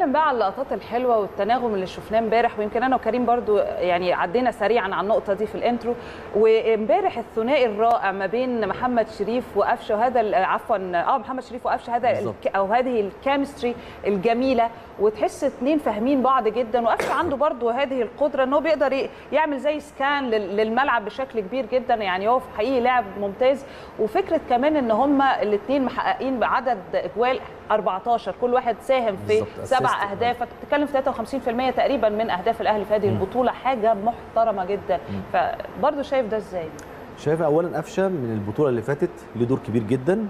نتكلم بقى على اللقطات الحلوه والتناغم اللي شفناه امبارح ويمكن انا وكريم برضو يعني عدينا سريعا على النقطه دي في الانترو وامبارح الثنائي الرائع ما بين محمد شريف وقفشه وهذا ال- عفوا اه محمد شريف وقفشه هذا بالظبط. الك- او هذه الكيمستري الجميله وتحس اتنين فاهمين بعض جدا وقفشه عنده برضو هذه القدره ان هو بيقدر ي- يعمل زي سكان لل- للملعب بشكل كبير جدا يعني هو حقيقي لاعب ممتاز وفكره كمان ان هما الاثنين محققين بعدد اجوال 14 كل واحد ساهم في بالظبط، سبع assist. اهداف فبتتكلم في 53% تقريبا من اهداف الاهلي في هذه البطوله حاجه محترمه جدا فبرضه شايف ده ازاي شايف اولا قفشه من البطوله اللي فاتت له دور كبير جدا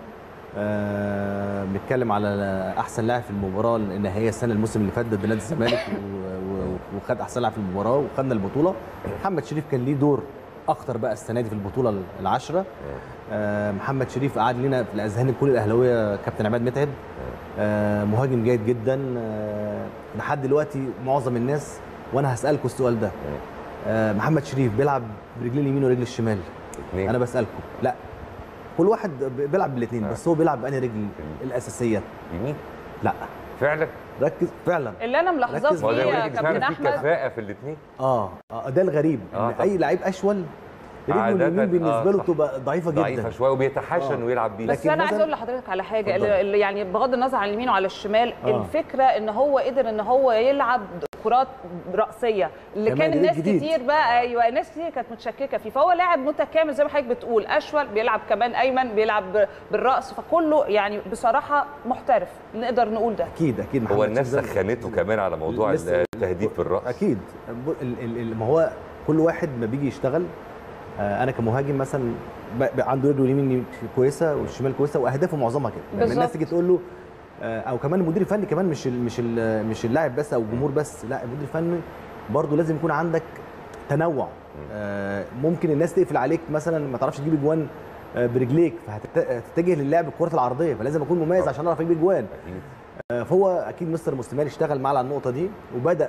آه، بنتكلم على احسن لاعب في المباراه النهائيه السنه الموسم اللي فات ضد نادي الزمالك و- و- وخد احسن لاعب في المباراه وخدنا البطوله محمد شريف كان ليه دور اكتر بقى السنه دي في البطوله العشره آه، محمد شريف قعد لنا في الاذهان كل الاهلاويه كابتن عماد متعب آه، مهاجم جيد جدا آه، لحد دلوقتي معظم الناس وانا هسالكم السؤال ده آه، محمد شريف بيلعب برجلين اليمين ورجل الشمال اتنين. انا بسالكم لا كل واحد ب- بيلعب بالاثنين آه. بس هو بيلعب بانهي رجل الاساسيه يمين لا فعلا ركز فعلا اللي انا ملاحظاه ركز. ما هو ده فيه يا يوريك إن كابتن فعلا في احمد كفاءه في الاثنين اه, آه ده الغريب آه ان طبعا. اي لعيب اشول رجله عادةً، اليمين بالنسبه آه، له صح. تبقى ضعيفه جدا ضعيفه شويه وبيتحاشن آه. ويلعب بيه بس لكن انا عايز مثلاً- اقول لحضرتك على حاجه اتفضل. اللي اللي يعني بغض النظر عن اليمين وعلى الشمال آه. الفكره ان هو قدر ان هو يلعب كرات راسيه اللي كمان كان ده الناس جديد. كتير بقى ايوه ناس كتير كانت متشككه فيه فهو لاعب متكامل زي ما حضرتك بتقول اشول بيلعب كمان ايمن بيلعب ب- بالراس فكله يعني بصراحه محترف نقدر نقول ده اكيد اكيد هو محمد الناس شريف زي- سخنته كمان على موضوع لسه- التهديد بالراس اكيد ب- ال- ال- ال- ما هو كل واحد ما بيجي يشتغل آه، انا كمهاجم مثلا ب- ب- عنده رجله اليمين كويسه والشمال كويسه واهدافه معظمها كده لما الناس بالظبط. تيجي تقول له آه، او كمان المدير الفني كمان مش ال مش ال مش اللاعب بس او الجمهور بس لا المدير الفني برضه لازم يكون عندك تنوع آه، ممكن الناس تقفل عليك مثلا ما تعرفش تجيب اجوان آه، برجليك فهتتجه للعب الكرات العرضيه فلازم اكون مميز عشان اعرف اجيب اجوان اكيد آه، فهو اكيد مستر مستمر اشتغل معاه على النقطه دي وبدا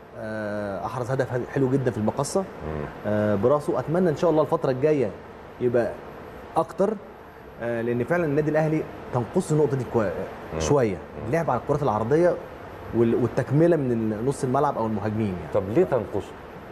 آه، احرز هدف حلو جدا في المقصه مم. آه، براسه اتمنى ان شاء الله الفتره الجايه يبقى اكتر آه، لان فعلا النادي الاهلي تنقص النقطه دي كوي... شويه اللعب على الكرات العرضيه وال- والتكمله من نص الملعب او المهاجمين يعني, طب ليه تنقصه؟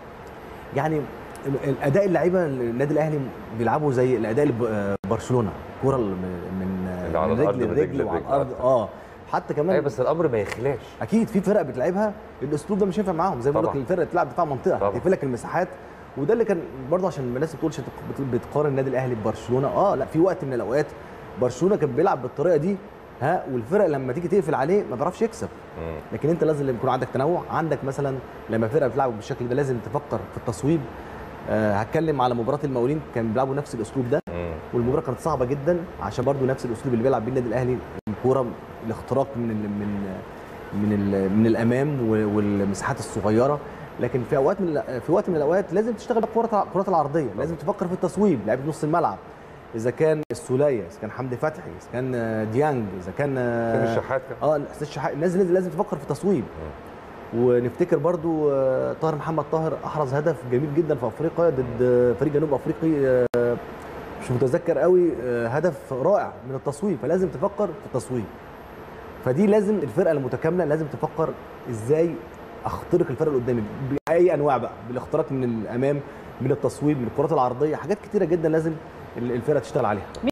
يعني ال- الاداء اللعيبه النادي الاهلي بيلعبوا زي الاداء اللي ب- آه، برشلونه كره من من اللي على من الأرض رجل من لرجل رجل وعلى لرجل الارض أكتر. اه حتى كمان ايوه بس الامر ما يخلاش اكيد في فرق بتلعبها الاسلوب ده مش هينفع معاهم زي ما بقول لك طبعا. الفرقه بتلعب دفاع منطقه طبعا. تقفل لك المساحات وده اللي كان برضه عشان الناس ما بتقولش بت- بتقارن النادي الاهلي ببرشلونه اه لا في وقت من الاوقات برشلونه كان بيلعب بالطريقه دي ها والفرق لما تيجي تقفل عليه ما بيعرفش يكسب مم. لكن انت لازم يكون عندك تنوع عندك مثلا لما فرقه بتلعب بالشكل ده لازم تفكر في التصويب آه هتكلم على مباراه المقاولين كان بيلعبوا نفس الاسلوب ده مم. والمباراه كانت صعبه جدا عشان برضو نفس الاسلوب اللي بيلعب بيه النادي الاهلي الكوره الاختراق من ال من من ال من الامام و- والمساحات الصغيره لكن في اوقات من الأ- في وقت من الاوقات لازم تشتغل الكره الكرات العرضيه لازم تفكر في التصويب لعيبه نص الملعب اذا كان السوليه اذا كان حمدي فتحي اذا كان آه، ديانج اذا كان كان آه، الشحات كان اه حسين الشحات الناس لازم لازم تفكر في التصويب ونفتكر برضو آه، طاهر محمد طاهر احرز هدف جميل جدا في افريقيا ضد آه، فريق جنوب افريقي آه، مش متذكر قوي آه، هدف رائع من التصويب فلازم تفكر في التصويب فدي لازم الفرقه المتكامله لازم تفكر ازاي اخترق الفرقه اللي قدامي باي انواع بقى بالاختراق من الامام من التصويب من الكرات العرضيه حاجات كتيره جدا لازم الفرقه تشتغل عليها